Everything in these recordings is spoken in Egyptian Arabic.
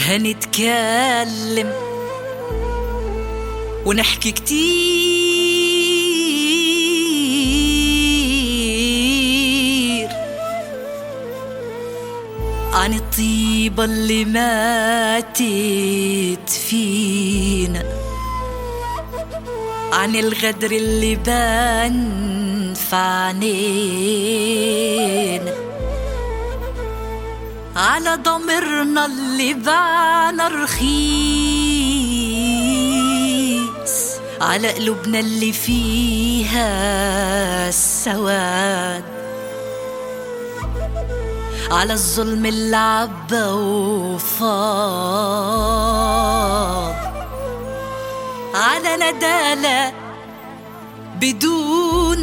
هنتكلم ونحكي كتير عن الطيبة اللي ماتت فينا عن الغدر اللي بان في عينينا على ضميرنا اللي بانا رخيص على قلوبنا اللي فيها السواد على الظلم اللي عبى وفاض على ندالة بدون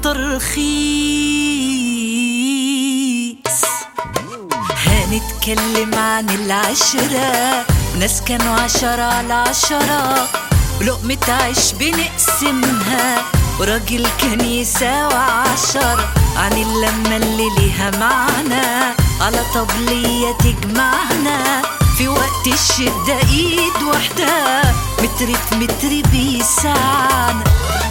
ترخيص هنتكلم عن العشرة ناس كانوا عشرة على عشرة ولقمة عيش بنقسمها وراجل كان يساوي عشرة عن اللمة اللي ليها معنى على طبلية تجمعنا في وقت الشدة ايد واحدة متر في متر بيسعنا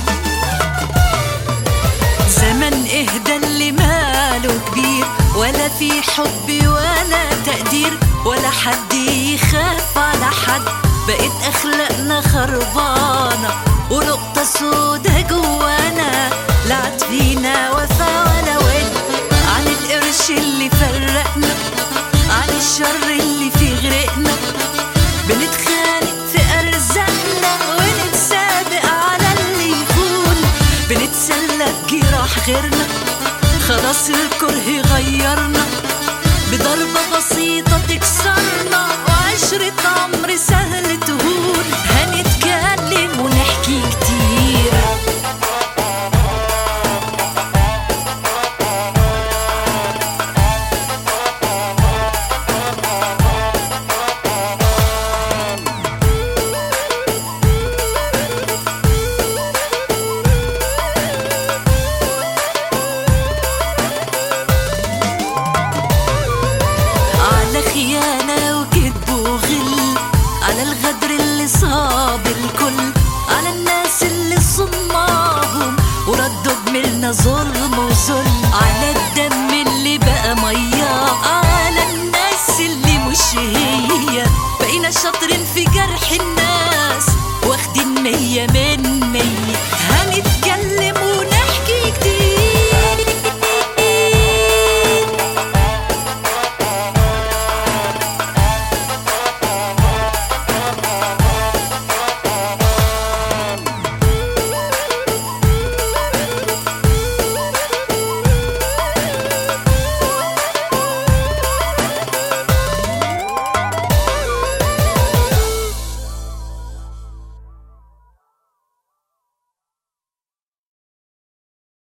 زمن اهدى اللي ماله كبير ولا في حب ولا تقدير ولا حد يخاف على حد بقت اخلاقنا خربانة ونقطة سودا جوانا لا عاد فينا وفا ولا ود عن القرش اللي فرقنا عن الشر اللي في غرقنا بنتخانق في ارزاقنا ونتسابق على اللي يكون بنتسلى بجراح غيرنا خلاص الكره غيرنا بضربة بسيطة تكسرنا وعشرة عمر سهل تهون